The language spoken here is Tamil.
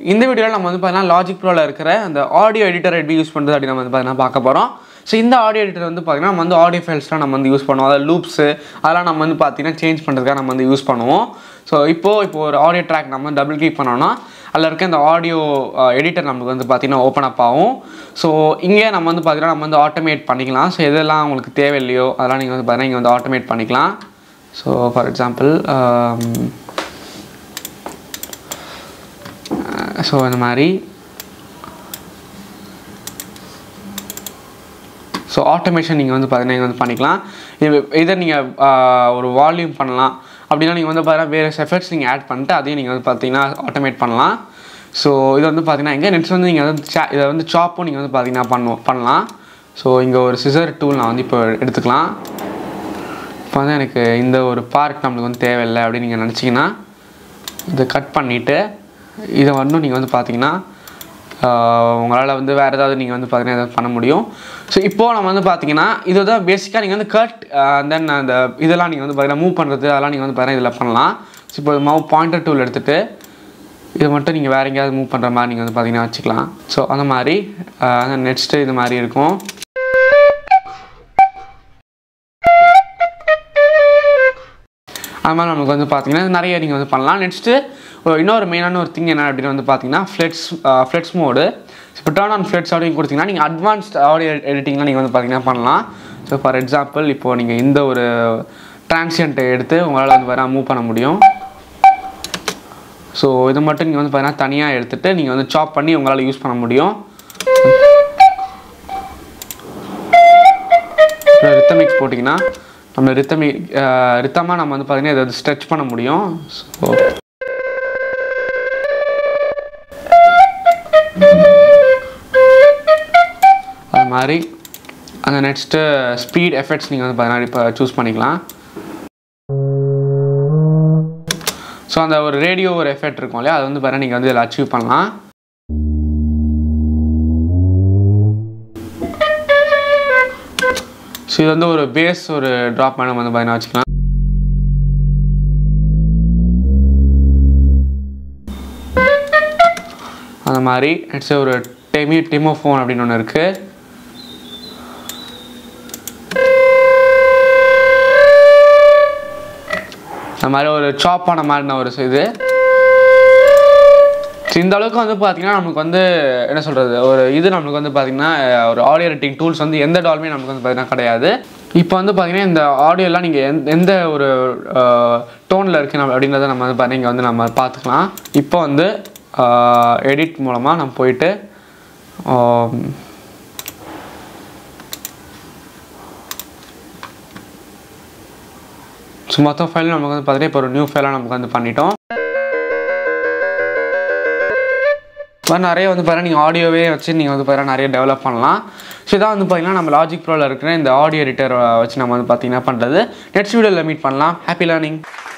இந்த வீடியோவில் நம்ம வந்து பார்த்தீங்கன்னா லாஜிக் ப்ரோவில் இருக்கிற அந்த ஆடியோ எடிட்டர் எப்படி யூஸ் பண்ணுறது அப்படின்னு நம்ம வந்து பார்த்தீங்கன்னா பார்க்க போகிறோம் ஸோ இந்த ஆடியோ எடிட்டர் வந்து பார்த்தீங்கன்னா நம்ம வந்து ஆடியோ ஃபைல்ஸ்லாம் நம்ம வந்து யூஸ் பண்ணுவோம் அதாவது லூப்ஸு அதெல்லாம் நம்ம வந்து பார்த்தீங்கன்னா சேஞ்ச் பண்ணுறதுக்காக நம்ம வந்து யூஸ் பண்ணுவோம் ஸோ இப்போது இப்போ ஒரு ஆடியோ ட்ராக் நம்ம வந்து டபுள் கிளிக் பண்ணோம்னா அதில் இருக்க இந்த ஆடியோ எடிட்டர் நமக்கு வந்து பார்த்தீங்கன்னா ஓப்பன் அப் ஆகும் ஸோ இங்கே நம்ம வந்து பார்த்தீங்கன்னா நம்ம வந்து ஆட்டோமேட் பண்ணிக்கலாம் ஸோ எதெல்லாம் உங்களுக்கு தேவையில்லையோ அதெல்லாம் நீங்கள் வந்து பார்த்தீங்கன்னா இங்கே வந்து ஆட்டோமேட் பண்ணிக்கலாம் ஸோ ஃபார் எக்ஸாம்பிள் ஸோ இந்த மாதிரி ஸோ ஆட்டோமேஷன் நீங்கள் வந்து பார்த்தீங்கன்னா இங்க வந்து பண்ணிக்கலாம் இது இதை நீங்கள் ஒரு வால்யூம் பண்ணலாம் அப்படின்னா நீங்கள் வந்து பார்த்தீங்கன்னா வேறு எஃபெக்ட்ஸ் நீங்கள் ஆட் பண்ணிட்டு அதையும் நீங்கள் வந்து பார்த்தீங்கன்னா ஆட்டோமேட் பண்ணலாம் ஸோ இது வந்து பார்த்தீங்கன்னா இங்கே நெக்ஸ்ட் வந்து நீங்கள் வந்து சா இதை வந்து சாப்பும் நீங்கள் வந்து பார்த்தீங்கன்னா பண்ணுவோம் பண்ணலாம் ஸோ இங்கே ஒரு சிசர் டூல் நான் வந்து இப்போ எடுத்துக்கலாம் இப்போ வந்து எனக்கு இந்த ஒரு பார்ட் நம்மளுக்கு வந்து தேவையில்லை அப்படின்னு நீங்கள் நினச்சிங்கன்னா இதை கட் பண்ணிவிட்டு இதை வந்து நீங்கள் வந்து பார்த்தீங்கன்னா உங்களால் வந்து வேறு ஏதாவது நீங்கள் வந்து பார்த்தீங்கன்னா எதாவது பண்ண முடியும் ஸோ இப்போது நம்ம வந்து பார்த்தீங்கன்னா இது தான் பேசிக்காக நீங்கள் வந்து கட் தென் அந்த இதெல்லாம் நீங்கள் வந்து பார்த்தீங்கன்னா மூவ் பண்ணுறது அதெல்லாம் நீங்கள் வந்து பார்த்தீங்கன்னா இதில் பண்ணலாம் ஸோ இப்போ மவு பாயிண்டர் டூல் எடுத்துகிட்டு இதை மட்டும் நீங்கள் வேறு எங்கேயாவது மூவ் பண்ணுற மாதிரி நீங்கள் வந்து பார்த்தீங்கன்னா வச்சுக்கலாம் ஸோ அந்த மாதிரி நெக்ஸ்ட்டு இது மாதிரி இருக்கும் அது மாதிரி நமக்கு வந்து பார்த்தீங்கன்னா நிறைய நீங்கள் வந்து பண்ணலாம் நெக்ஸ்ட்டு இன்னொரு மெயினான ஒரு திங் என்ன அப்படின்னு வந்து பார்த்தீங்கன்னா ஃப்ளெட்ஸ் ஃப்ளெட்ஸ் மோடு இப்போ டர்ன் ஆன் ஃப்ளெட்ஸ் அப்படின்னு கொடுத்தீங்கன்னா நீங்கள் அட்வான்ஸ்ட் ஆடியோ எடிட்டிங்லாம் நீங்கள் வந்து பார்த்தீங்கன்னா பண்ணலாம் ஸோ ஃபார் எக்ஸாம்பிள் இப்போது நீங்கள் இந்த ஒரு டிரான்சியண்ட்டை எடுத்து உங்களால் வந்து வேறு மூவ் பண்ண முடியும் ஸோ இது மட்டும் நீங்கள் வந்து பார்த்தீங்கன்னா தனியாக எடுத்துகிட்டு நீங்கள் வந்து சாப் பண்ணி உங்களால் யூஸ் பண்ண முடியும் ரித்தமிக்ஸ் போட்டிங்கன்னா நம்ம ரித்தமி ரித்தமாக நம்ம வந்து பார்த்தீங்கன்னா இதை வந்து ஸ்ட்ரெச் பண்ண முடியும் ஸோ அது மாதிரி அந்த நெக்ஸ்ட்டு ஸ்பீட் எஃபெக்ட்ஸ் நீங்கள் வந்து பார்த்தீங்கன்னா இப்போ சூஸ் பண்ணிக்கலாம் ஸோ அந்த ஒரு ரேடியோ ஒரு எஃபெக்ட் இருக்கும் இல்லையா அது வந்து பார்த்தீங்கன்னா நீங்கள் வந்து இதில் அச்சீவ் பண்ணலாம் ஸோ இது வந்து ஒரு பேஸ் ஒரு ட்ராப் பண்ண வந்து பார்த்தீங்கன்னா வச்சுக்கலாம் அந்த மாதிரி இட்ஸ் ஒரு டெமி டிமோஃபோன் அப்படின்னு ஒன்று இருக்குது அந்த மாதிரி ஒரு சாப் பண்ண மாதிரின ஒரு இது இந்த அளவுக்கு வந்து பார்த்தீங்கன்னா நமக்கு வந்து என்ன சொல்கிறது ஒரு இது நமக்கு வந்து பார்த்திங்கன்னா ஒரு ஆடியோ எடிட்டிங் டூல்ஸ் வந்து எந்த டாலுமே நமக்கு வந்து பார்த்திங்கன்னா கிடையாது இப்போ வந்து பார்த்திங்கன்னா இந்த ஆடியோலாம் நீங்கள் எந்த எந்த ஒரு டோனில் இருக்குது நம்ம அப்படின்றத நம்ம வந்து பார்த்தீங்கன்னா இங்கே வந்து நம்ம பார்த்துக்கலாம் இப்போ வந்து எடிட் மூலமாக நம்ம போயிட்டு ஸோ மொத்த ஃபைல் நமக்கு வந்து பார்த்தீங்கன்னா இப்போ ஒரு நியூ ஃபைலாக நமக்கு வந்து பண்ணிட்டோம் மாதிரி நிறைய வந்து பார்த்தீங்கன்னா நீங்கள் ஆடியோவே வச்சு நீங்கள் வந்து பார்த்தீங்கன்னா நிறைய டெவலப் பண்ணலாம் ஸோ இதான் வந்து பார்த்தீங்கன்னா நம்ம லாஜிக் ப்ரோவில் இருக்கிற இந்த ஆடியோ எடிட்டர் வச்சு நம்ம வந்து பார்த்தீங்கன்னா பண்ணுறது நெக்ஸ்ட் வீடியோவில் மீட் பண்ணலாம் ஹாப்பி லேர்னிங்